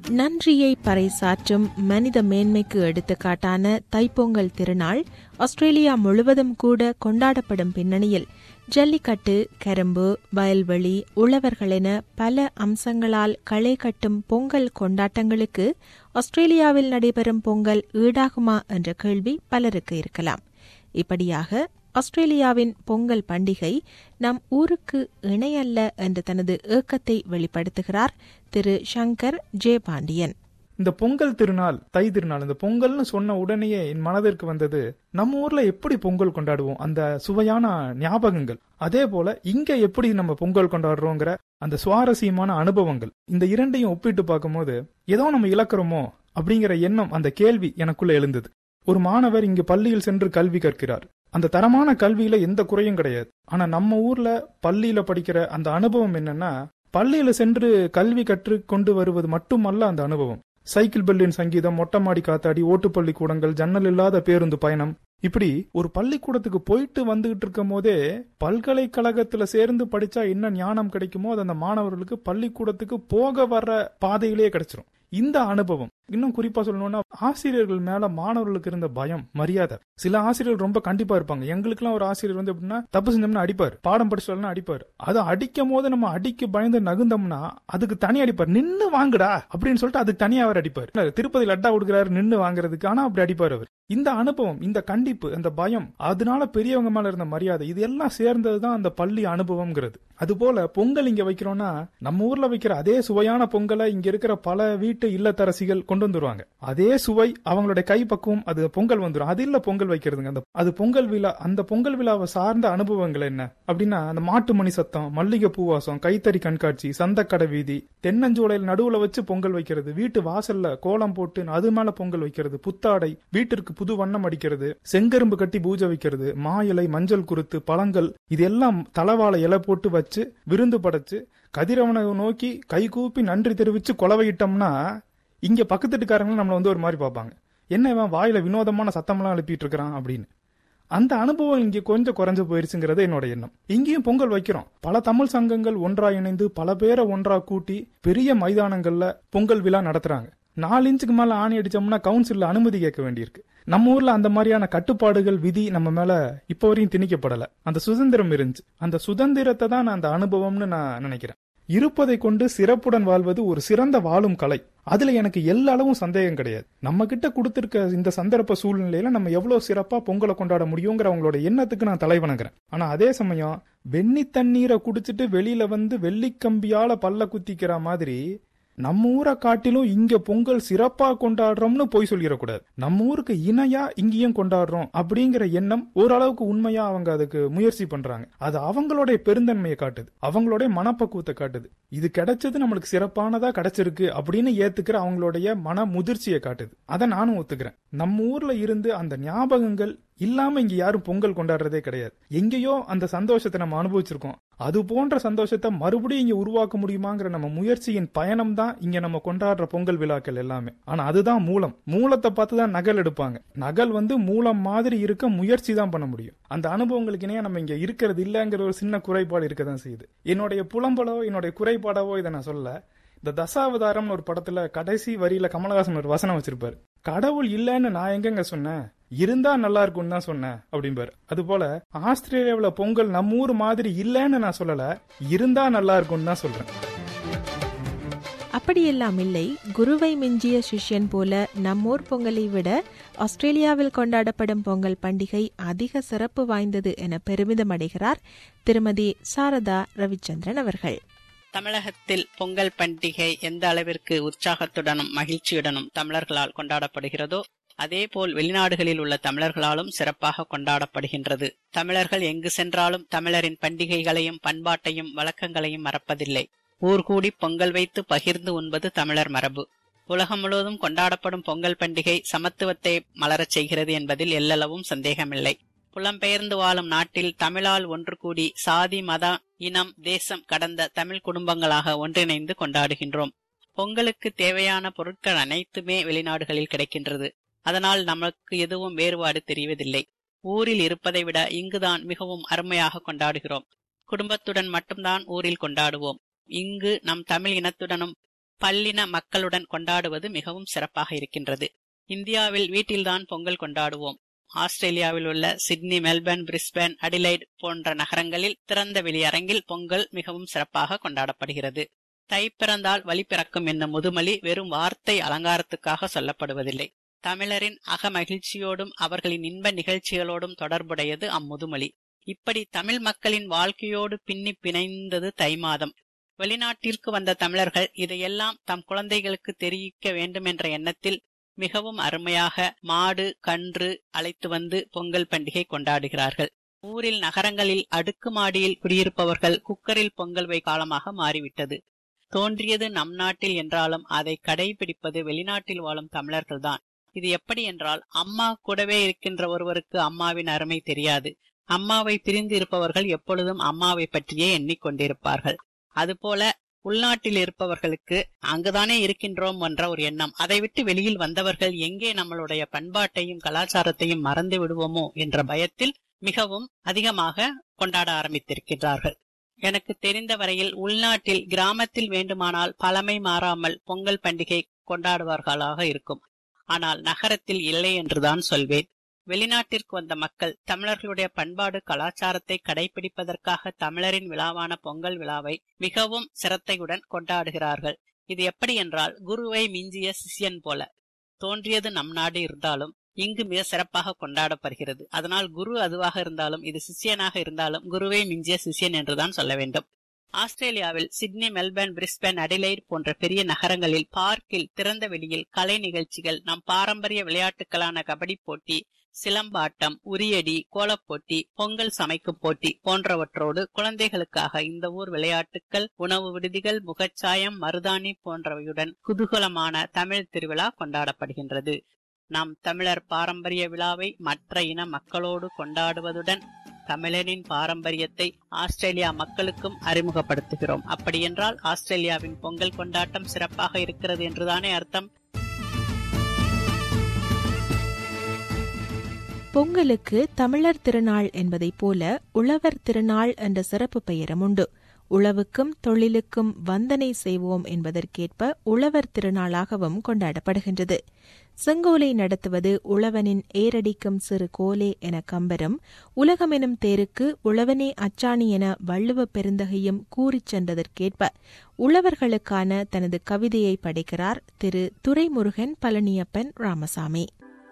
நன்றியை பறைசாற்றும் மனித மேன்மைக்கு எடுத்துக்காட்டான தைப்பொங்கல் திருநாள் ஆஸ்திரேலியா முழுவதும் கூட கொண்டாடப்படும் பின்னணியில் ஜல்லிக்கட்டு கரும்பு வயல்வெளி உழவர்கள் என பல அம்சங்களால் களை கட்டும் பொங்கல் கொண்டாட்டங்களுக்கு ஆஸ்திரேலியாவில் நடைபெறும் பொங்கல் ஈடாகுமா என்ற கேள்வி பலருக்கு இருக்கலாம் இப்படியாக ஆஸ்திரேலியாவின் பொங்கல் பண்டிகை நம் ஊருக்கு இணையல்ல என்ற தனது ஏக்கத்தை வெளிப்படுத்துகிறார் திரு சங்கர் ஜே பாண்டியன் இந்த பொங்கல் திருநாள் தை திருநாள் இந்த பொங்கல்னு சொன்ன உடனேயே என் மனதிற்கு வந்தது நம்ம ஊர்ல எப்படி பொங்கல் கொண்டாடுவோம் அந்த சுவையான ஞாபகங்கள் அதே போல இங்க எப்படி நம்ம பொங்கல் கொண்டாடுறோங்கிற அந்த சுவாரஸ்யமான அனுபவங்கள் இந்த இரண்டையும் ஒப்பிட்டு பார்க்கும்போது ஏதோ நம்ம இழக்கிறோமோ அப்படிங்கிற எண்ணம் அந்த கேள்வி எனக்குள்ள எழுந்தது ஒரு மாணவர் இங்கு பள்ளியில் சென்று கல்வி கற்கிறார் அந்த தரமான கல்வியில எந்த குறையும் கிடையாது ஆனா நம்ம ஊர்ல பள்ளியில படிக்கிற அந்த அனுபவம் என்னன்னா பள்ளியில சென்று கல்வி கற்று கொண்டு வருவது மட்டுமல்ல அந்த அனுபவம் சைக்கிள் பெல்லின் சங்கீதம் மொட்டை மாடி காத்தாடி ஓட்டுப்பள்ளி கூடங்கள் ஜன்னல் இல்லாத பேருந்து பயணம் இப்படி ஒரு பள்ளிக்கூடத்துக்கு போயிட்டு வந்துகிட்டு இருக்கும் போதே பல்கலைக்கழகத்துல சேர்ந்து படிச்சா என்ன ஞானம் கிடைக்குமோ அது அந்த மாணவர்களுக்கு பள்ளிக்கூடத்துக்கு போக வர்ற பாதையிலேயே கிடைச்சிரும் இந்த அனுபவம் இன்னும் குறிப்பா சொல்லணும்னா ஆசிரியர்கள் மேல மாணவர்களுக்கு இருந்த பயம் மரியாதை சில ஆசிரியர்கள் ரொம்ப கண்டிப்பா இருப்பாங்க எங்களுக்குலாம் ஒரு ஆசிரியர் வந்து எப்படின்னா தப்பு செஞ்சோம்னா அடிப்பார் பாடம் படிச்சாலும் அடிப்பார் அதை அடிக்கும் போது நம்ம அடிக்க பயந்து நகுந்தோம்னா அதுக்கு தனி அடிப்பார் நின்னு வாங்குடா அப்படின்னு சொல்லிட்டு அதுக்கு தனியா அவர் அடிப்பார் திருப்பதி லட்டா கொடுக்குறாரு நின்னு வாங்குறதுக்கு ஆனா அப்படி அடிப்பார் அவர் இந்த அனுபவம் இந்த கண்டிப்பு அந்த பயம் அதனால பெரியவங்க மேல இருந்த மரியாதை இது எல்லாம் சேர்ந்ததுதான் அந்த பள்ளி அனுபவம்ங்கிறது அது போல பொங்கல் இங்க வைக்கிறோம்னா நம்ம ஊர்ல வைக்கிற அதே சுவையான பொங்கலை இங்க இருக்கிற பல வீட்டு இல்லத்தரசிகள் கொண்டு வந்துருவாங்க அதே சுவை அவங்களுடைய கை பக்குவம் அது பொங்கல் வந்துடும் அது இல்ல பொங்கல் வைக்கிறதுங்க அந்த அது பொங்கல் விழா அந்த பொங்கல் விழாவை சார்ந்த அனுபவங்கள் என்ன அப்படின்னா அந்த மாட்டு மணி சத்தம் மல்லிகை பூவாசம் கைத்தறி கண்காட்சி சந்தக்கடை வீதி தென்னஞ்சோலையில் நடுவுல வச்சு பொங்கல் வைக்கிறது வீட்டு வாசல்ல கோலம் போட்டு அது மேல பொங்கல் வைக்கிறது புத்தாடை வீட்டிற்கு புது வண்ணம் அடிக்கிறது செங்கரும்பு கட்டி பூஜை வைக்கிறது மா இலை மஞ்சள் குருத்து பழங்கள் இதெல்லாம் தலவாழை இலை போட்டு வச்சு விருந்து படைச்சு கதிரவனை நோக்கி கை கூப்பி நன்றி தெரிவிச்சு கொலவையிட்டோம்னா இங்க பக்கத்து வீட்டுக்காரங்களும் நம்மள வந்து ஒரு மாதிரி பார்ப்பாங்க என்ன இவன் வாயில வினோதமான சத்தமெல்லாம் எழுப்பிட்டு இருக்கிறான் அப்படின்னு அந்த அனுபவம் இங்க கொஞ்சம் குறைஞ்சு போயிருச்சுங்கிறது என்னோட எண்ணம் இங்கேயும் பொங்கல் வைக்கிறோம் பல தமிழ் சங்கங்கள் ஒன்றா இணைந்து பல பேரை ஒன்றா கூட்டி பெரிய மைதானங்கள்ல பொங்கல் விழா நடத்துறாங்க நாலு இன்ச்சுக்கு மேல ஆணி அடிச்சோம்னா கவுன்சில்ல அனுமதி கேட்க வேண்டியிருக்கு நம்ம ஊர்ல அந்த மாதிரியான கட்டுப்பாடுகள் விதி நம்ம மேல இப்ப வரையும் திணிக்கப்படல அந்த சுதந்திரம் இருந்துச்சு அந்த சுதந்திரத்தை தான் நான் அந்த அனுபவம்னு நான் நினைக்கிறேன் இருப்பதை கொண்டு சிறப்புடன் வாழ்வது ஒரு சிறந்த வாழும் கலை அதுல எனக்கு எல்லா அளவும் சந்தேகம் கிடையாது நம்ம கிட்ட கொடுத்திருக்க இந்த சந்தர்ப்ப சூழ்நிலையில நம்ம எவ்வளவு சிறப்பா பொங்கலை கொண்டாட முடியுங்கிற அவங்களோட எண்ணத்துக்கு நான் தலைவணங்குறேன் ஆனா அதே சமயம் வெண்ணி தண்ணீரை குடிச்சிட்டு வெளியில வந்து வெள்ளிக்கம்பியால பல்ல குத்திக்கிற மாதிரி நம்ம ஊரை காட்டிலும் இங்க பொங்கல் சிறப்பா கொண்டாடுறோம்னு போய் சொல்லிடக்கூடாது நம்ம ஊருக்கு இணையா இங்கேயும் கொண்டாடுறோம் அப்படிங்கிற எண்ணம் ஓரளவுக்கு உண்மையா அவங்க அதுக்கு முயற்சி பண்றாங்க அது அவங்களுடைய பெருந்தன்மையை காட்டுது அவங்களுடைய மனப்பக்குவத்தை காட்டுது இது கிடைச்சது நம்மளுக்கு சிறப்பானதா கிடைச்சிருக்கு அப்படின்னு ஏத்துக்கிற அவங்களுடைய மன முதிர்ச்சியை காட்டுது அதை நானும் ஒத்துக்கிறேன் நம்ம ஊர்ல இருந்து அந்த ஞாபகங்கள் இல்லாம இங்க யாரும் பொங்கல் கொண்டாடுறதே கிடையாது எங்கேயோ அந்த சந்தோஷத்தை நம்ம அனுபவிச்சிருக்கோம் அது போன்ற சந்தோஷத்தை மறுபடியும் இங்க உருவாக்க முடியுமாங்கிற நம்ம முயற்சியின் பயணம் தான் இங்க நம்ம கொண்டாடுற பொங்கல் விழாக்கள் எல்லாமே ஆனா அதுதான் மூலம் மூலத்தை பார்த்து தான் நகல் எடுப்பாங்க நகல் வந்து மூலம் மாதிரி இருக்க முயற்சி தான் பண்ண முடியும் அந்த அனுபவங்களுக்கு இணையா நம்ம இங்க இருக்கிறது இல்லைங்கிற ஒரு சின்ன குறைபாடு இருக்க தான் செய்யுது என்னுடைய புலம்பலோ என்னுடைய குறைபாடாவோ இதை நான் சொல்ல இந்த தசாவதாரம்னு ஒரு படத்துல கடைசி வரியில கமலஹாசன் ஒரு வசனம் வச்சிருப்பாரு கடவுள் இல்லைன்னு நான் எங்கங்க சொன்னேன் இருந்தா நல்லா இருக்கும்னு தான் சொன்னேன் அப்படிம்பாரு அது போல ஆஸ்திரேலியாவில் பொங்கல் நம்ம ஊர் மாதிரி இல்லைன்னு நான் சொல்லல இருந்தா நல்லா இருக்கும்னு தான் சொல்றேன் அப்படியெல்லாம் இல்லை குருவை மிஞ்சிய சிஷ்யன் போல நம்மூர் பொங்கலை விட ஆஸ்திரேலியாவில் கொண்டாடப்படும் பொங்கல் பண்டிகை அதிக சிறப்பு வாய்ந்தது என பெருமிதம் அடைகிறார் திருமதி சாரதா ரவிச்சந்திரன் அவர்கள் தமிழகத்தில் பொங்கல் பண்டிகை எந்த அளவிற்கு உற்சாகத்துடனும் மகிழ்ச்சியுடனும் தமிழர்களால் கொண்டாடப்படுகிறதோ அதேபோல் வெளிநாடுகளில் உள்ள தமிழர்களாலும் சிறப்பாக கொண்டாடப்படுகின்றது தமிழர்கள் எங்கு சென்றாலும் தமிழரின் பண்டிகைகளையும் பண்பாட்டையும் வழக்கங்களையும் மறப்பதில்லை ஊர்கூடி பொங்கல் வைத்து பகிர்ந்து உண்பது தமிழர் மரபு உலகம் முழுவதும் கொண்டாடப்படும் பொங்கல் பண்டிகை சமத்துவத்தை மலரச் செய்கிறது என்பதில் எல்லளவும் சந்தேகமில்லை புலம்பெயர்ந்து வாழும் நாட்டில் தமிழால் ஒன்று கூடி சாதி மத இனம் தேசம் கடந்த தமிழ் குடும்பங்களாக ஒன்றிணைந்து கொண்டாடுகின்றோம் பொங்கலுக்கு தேவையான பொருட்கள் அனைத்துமே வெளிநாடுகளில் கிடைக்கின்றது அதனால் நமக்கு எதுவும் வேறுபாடு தெரிவதில்லை ஊரில் இருப்பதை விட இங்குதான் மிகவும் அருமையாக கொண்டாடுகிறோம் குடும்பத்துடன் மட்டும்தான் ஊரில் கொண்டாடுவோம் இங்கு நம் தமிழ் இனத்துடனும் பல்லின மக்களுடன் கொண்டாடுவது மிகவும் சிறப்பாக இருக்கின்றது இந்தியாவில் வீட்டில்தான் பொங்கல் கொண்டாடுவோம் ஆஸ்திரேலியாவில் உள்ள சிட்னி மெல்பர்ன் பிரிஸ்பேன் அடிலைட் போன்ற நகரங்களில் திறந்த வெளியரங்கில் பொங்கல் மிகவும் சிறப்பாக கொண்டாடப்படுகிறது தை பிறந்தால் வழி பிறக்கும் என்னும் முதுமொழி வெறும் வார்த்தை அலங்காரத்துக்காக சொல்லப்படுவதில்லை தமிழரின் அகமகிழ்ச்சியோடும் அவர்களின் இன்ப நிகழ்ச்சிகளோடும் தொடர்புடையது அம்முதுமொழி இப்படி தமிழ் மக்களின் வாழ்க்கையோடு பின்னி பிணைந்தது தை மாதம் வெளிநாட்டிற்கு வந்த தமிழர்கள் இதையெல்லாம் தம் குழந்தைகளுக்கு தெரிவிக்க வேண்டும் என்ற எண்ணத்தில் மிகவும் அருமையாக மாடு கன்று அழைத்து வந்து பொங்கல் பண்டிகை கொண்டாடுகிறார்கள் ஊரில் நகரங்களில் அடுக்கு மாடியில் குடியிருப்பவர்கள் குக்கரில் பொங்கல் வை காலமாக மாறிவிட்டது தோன்றியது நம் நாட்டில் என்றாலும் அதை கடைபிடிப்பது வெளிநாட்டில் வாழும் தமிழர்கள்தான் இது எப்படி என்றால் அம்மா கூடவே இருக்கின்ற ஒருவருக்கு அம்மாவின் அருமை தெரியாது அம்மாவை பிரிந்து இருப்பவர்கள் எப்பொழுதும் அம்மாவை பற்றியே எண்ணிக்கொண்டிருப்பார்கள் அதுபோல உள்நாட்டில் இருப்பவர்களுக்கு அங்குதானே இருக்கின்றோம் என்ற ஒரு எண்ணம் அதை விட்டு வெளியில் வந்தவர்கள் எங்கே நம்மளுடைய பண்பாட்டையும் கலாச்சாரத்தையும் மறந்து விடுவோமோ என்ற பயத்தில் மிகவும் அதிகமாக கொண்டாட ஆரம்பித்திருக்கிறார்கள் எனக்கு தெரிந்த வரையில் உள்நாட்டில் கிராமத்தில் வேண்டுமானால் பழமை மாறாமல் பொங்கல் பண்டிகை கொண்டாடுவார்களாக இருக்கும் ஆனால் நகரத்தில் இல்லை என்றுதான் சொல்வேன் வெளிநாட்டிற்கு வந்த மக்கள் தமிழர்களுடைய பண்பாடு கலாச்சாரத்தை கடைபிடிப்பதற்காக தமிழரின் விழாவான பொங்கல் விழாவை மிகவும் சிரத்தையுடன் கொண்டாடுகிறார்கள் இது எப்படி என்றால் குருவை மிஞ்சிய சிஷ்யன் போல தோன்றியது நம் நாடு இருந்தாலும் இங்கு மிக சிறப்பாக கொண்டாடப்படுகிறது அதனால் குரு அதுவாக இருந்தாலும் இது சிஷ்யனாக இருந்தாலும் குருவை மிஞ்சிய சிஷ்யன் என்றுதான் சொல்ல வேண்டும் ஆஸ்திரேலியாவில் சிட்னி மெல்பர்ன் பிரிஸ்பேன் அடிலைட் போன்ற பெரிய நகரங்களில் பார்க்கில் திறந்த வெளியில் கலை நிகழ்ச்சிகள் நம் பாரம்பரிய விளையாட்டுகளான கபடி போட்டி சிலம்பாட்டம் உரியடி கோலப்போட்டி பொங்கல் சமைக்கும் போட்டி போன்றவற்றோடு குழந்தைகளுக்காக இந்த ஊர் விளையாட்டுக்கள் உணவு விடுதிகள் முகச்சாயம் மருதாணி போன்றவையுடன் குதூகலமான தமிழ் திருவிழா கொண்டாடப்படுகின்றது நம் தமிழர் பாரம்பரிய விழாவை மற்ற இன மக்களோடு கொண்டாடுவதுடன் தமிழரின் பாரம்பரியத்தை ஆஸ்திரேலியா மக்களுக்கும் அறிமுகப்படுத்துகிறோம் அப்படியென்றால் ஆஸ்திரேலியாவின் பொங்கல் கொண்டாட்டம் சிறப்பாக இருக்கிறது என்றுதானே அர்த்தம் பொங்கலுக்கு தமிழர் திருநாள் என்பதைப் போல உழவர் திருநாள் என்ற சிறப்பு பெயரும் உண்டு உழவுக்கும் தொழிலுக்கும் வந்தனை செய்வோம் என்பதற்கேற்ப உழவர் திருநாளாகவும் கொண்டாடப்படுகின்றது செங்கோலை நடத்துவது உழவனின் ஏரடிக்கும் சிறு கோலே என கம்பரும் உலகமெனும் தேருக்கு உழவனே அச்சாணி என வள்ளுவ பெருந்தகையும் கூறிச் சென்றதற்கேற்ப உழவர்களுக்கான தனது கவிதையை படைக்கிறார் திரு துரைமுருகன் பழனியப்பன் ராமசாமி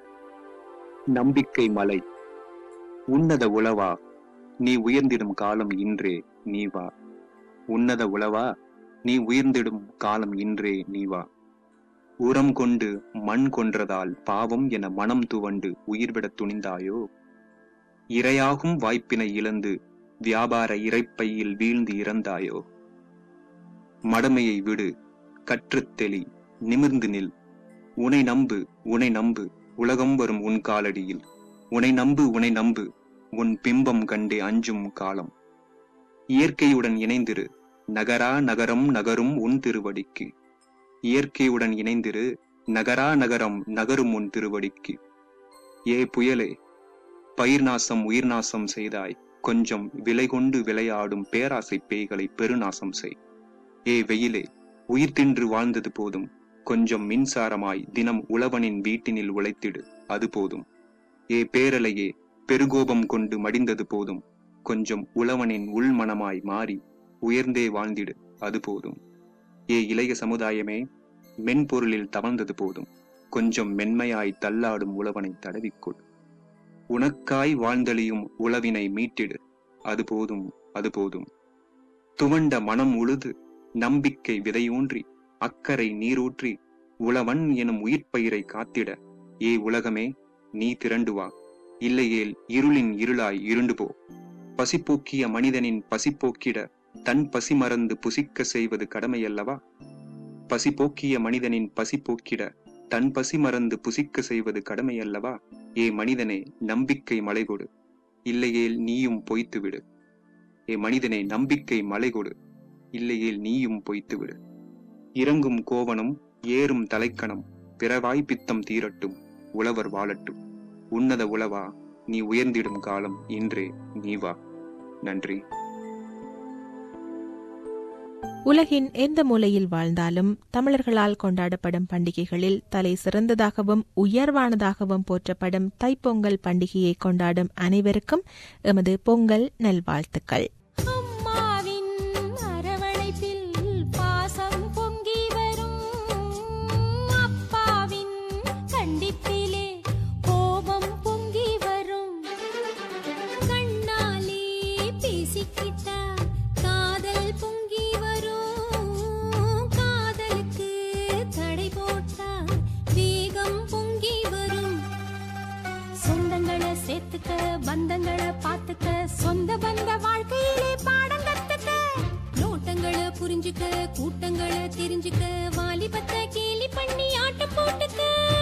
நம்பிக்கை மலை உன்னத உளவா நீ உயர்ந்திடும் காலம் இன்றே நீ வா உன்னத உளவா நீ உயர்ந்திடும் காலம் இன்றே நீ வா உரம் கொண்டு மண் கொன்றதால் பாவம் என மனம் துவண்டு உயிர்விடத் துணிந்தாயோ இரையாகும் வாய்ப்பினை இழந்து வியாபார இறைப்பையில் வீழ்ந்து இறந்தாயோ மடமையை விடு கற்றுத் தெளி நிமிர்ந்து நில் உனை நம்பு உனை நம்பு உலகம் வரும் உன் காலடியில் உனை நம்பு உனை நம்பு உன் பிம்பம் கண்டே அஞ்சும் காலம் இயற்கையுடன் இணைந்திரு நகரா நகரம் நகரும் உன் திருவடிக்கு இயற்கையுடன் இணைந்திரு நகரா நகரம் நகரும் உன் திருவடிக்கு ஏ புயலே பயிர் நாசம் உயிர் நாசம் செய்தாய் கொஞ்சம் விலை கொண்டு விளையாடும் பேராசை பேய்களை பெருநாசம் செய் ஏ வெயிலே உயிர் தின்று வாழ்ந்தது போதும் கொஞ்சம் மின்சாரமாய் தினம் உழவனின் வீட்டினில் உழைத்திடு அது போதும் ஏ பேரலையே பெருகோபம் கொண்டு மடிந்தது போதும் கொஞ்சம் உழவனின் உள்மனமாய் மாறி உயர்ந்தே வாழ்ந்திடு அது போதும் ஏ இளைய சமுதாயமே மென்பொருளில் தவழ்ந்தது போதும் கொஞ்சம் மென்மையாய் தள்ளாடும் உழவனை தடவிக்கொள் உனக்காய் வாழ்ந்தளியும் உழவினை மீட்டிடு அது போதும் அது போதும் துவண்ட மனம் உழுது நம்பிக்கை விதையூன்றி அக்கறை நீரூற்றி உழவன் எனும் உயிர்ப்பயிரை காத்திட ஏ உலகமே நீ திரண்டு வா இல்லையேல் இருளின் இருளாய் இருண்டு போ பசிப்போக்கிய மனிதனின் பசிப்போக்கிட தன் பசி மறந்து புசிக்க செய்வது கடமையல்லவா பசிப்போக்கிய மனிதனின் பசிப்போக்கிட தன் பசி மறந்து புசிக்க செய்வது கடமையல்லவா ஏ மனிதனே நம்பிக்கை மலை கொடு இல்லையேல் நீயும் பொய்த்து விடு ஏ மனிதனே நம்பிக்கை மலை கொடு இல்லையேல் நீயும் பொய்த்து விடு இறங்கும் கோவணம் ஏறும் தலைக்கணம் பிறவாய் பித்தம் தீரட்டும் உழவர் வாழட்டும் உன்னத உழவா நீ உயர்ந்திடும் காலம் இன்றே நீ வா நன்றி உலகின் எந்த மூலையில் வாழ்ந்தாலும் தமிழர்களால் கொண்டாடப்படும் பண்டிகைகளில் தலை சிறந்ததாகவும் உயர்வானதாகவும் போற்றப்படும் தைப்பொங்கல் பண்டிகையை கொண்டாடும் அனைவருக்கும் எமது பொங்கல் நல்வாழ்த்துக்கள் அம்மாவின் அரவணைப்பில் பாசம் பொங்கி வரும் அப்பாவின் கண்டிப்பிலே கோபம் பொங்கி வரும் கண்ணாலே பேசிக்கிட்டா காதல் பொங்கி வரும் காதலுக்கு தடை போட்டா வேகம் பொங்கி வரும் சொந்தங்களை சேர்த்துக்க பந்தங்களை பார்த்துக்க சொந்த பந்த வாழ்க்கையிலே பாடம் கத்துக்க நோட்டங்களை புரிஞ்சுக்க கூட்டங்களை தெரிஞ்சுக்க வாலிபத்தை கேலி பண்ணி ஆட்டம் போட்டுக்க